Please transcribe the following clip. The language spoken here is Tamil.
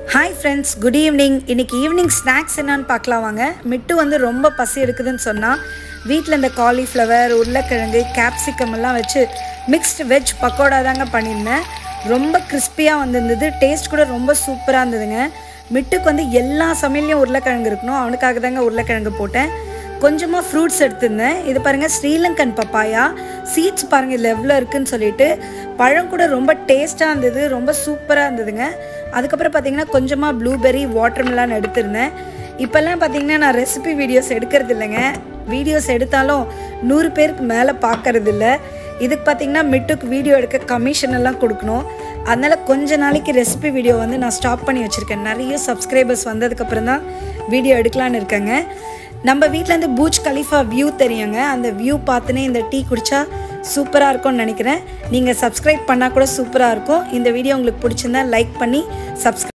ஹாய் ஃப்ரெண்ட்ஸ் குட் ஈவினிங் இன்னைக்கு ஈவினிங் ஸ்நாக்ஸ் என்னன்னு பார்க்கலாம் வாங்க மிட்டு வந்து ரொம்ப பசி எடுக்குதுன்னு சொன்னால் வீட்டில் இந்த காலிஃப்ளவர் உருளைக்கிழங்கு கேப்சிகம் எல்லாம் வச்சு மிக்ஸ்டு வெஜ் பக்கோடா தாங்க பண்ணியிருந்தேன் ரொம்ப கிறிஸ்பியாக வந்திருந்தது டேஸ்ட் கூட ரொம்ப சூப்பராக இருந்ததுங்க மிட்டுக்கு வந்து எல்லா சமையல்லையும் உருளைக்கிழங்கு இருக்கணும் அவனுக்காக தாங்க உருளைக்கிழங்கு போட்டேன் கொஞ்சமாக ஃப்ரூட்ஸ் எடுத்திருந்தேன் இது பாருங்கள் ஸ்ரீலங்கன் பப்பாயா சீட்ஸ் பாருங்கள் இதில் எவ்வளோ இருக்குன்னு சொல்லிட்டு பழம் கூட ரொம்ப டேஸ்ட்டாக இருந்தது ரொம்ப சூப்பராக இருந்ததுங்க அதுக்கப்புறம் பார்த்தீங்கன்னா கொஞ்சமாக ப்ளூபெர்ரி வாட்டர்மெலான் எடுத்திருந்தேன் இப்போல்லாம் பார்த்தீங்கன்னா நான் ரெசிபி வீடியோஸ் எடுக்கிறது இல்லைங்க வீடியோஸ் எடுத்தாலும் நூறு பேருக்கு மேலே பார்க்கறது இல்லை இதுக்கு பார்த்தீங்கன்னா மிட்டுக்கு வீடியோ எடுக்க கமிஷன் எல்லாம் கொடுக்கணும் அதனால் கொஞ்ச நாளைக்கு ரெசிபி வீடியோ வந்து நான் ஸ்டாப் பண்ணி வச்சுருக்கேன் நிறைய சப்ஸ்கிரைபர்ஸ் வந்ததுக்கப்புறம் தான் வீடியோ எடுக்கலான்னு இருக்கேங்க நம்ம வீட்டிலேருந்து பூஜ் கலிஃபா வியூ தெரியுங்க அந்த வியூ பார்த்துனே இந்த டீ குடித்தா சூப்பராக இருக்கும்னு நினைக்கிறேன் நீங்கள் சப்ஸ்கிரைப் பண்ணால் கூட சூப்பராக இருக்கும் இந்த வீடியோ உங்களுக்கு பிடிச்சிருந்தா லைக் பண்ணி சப்ஸ்கிரைப்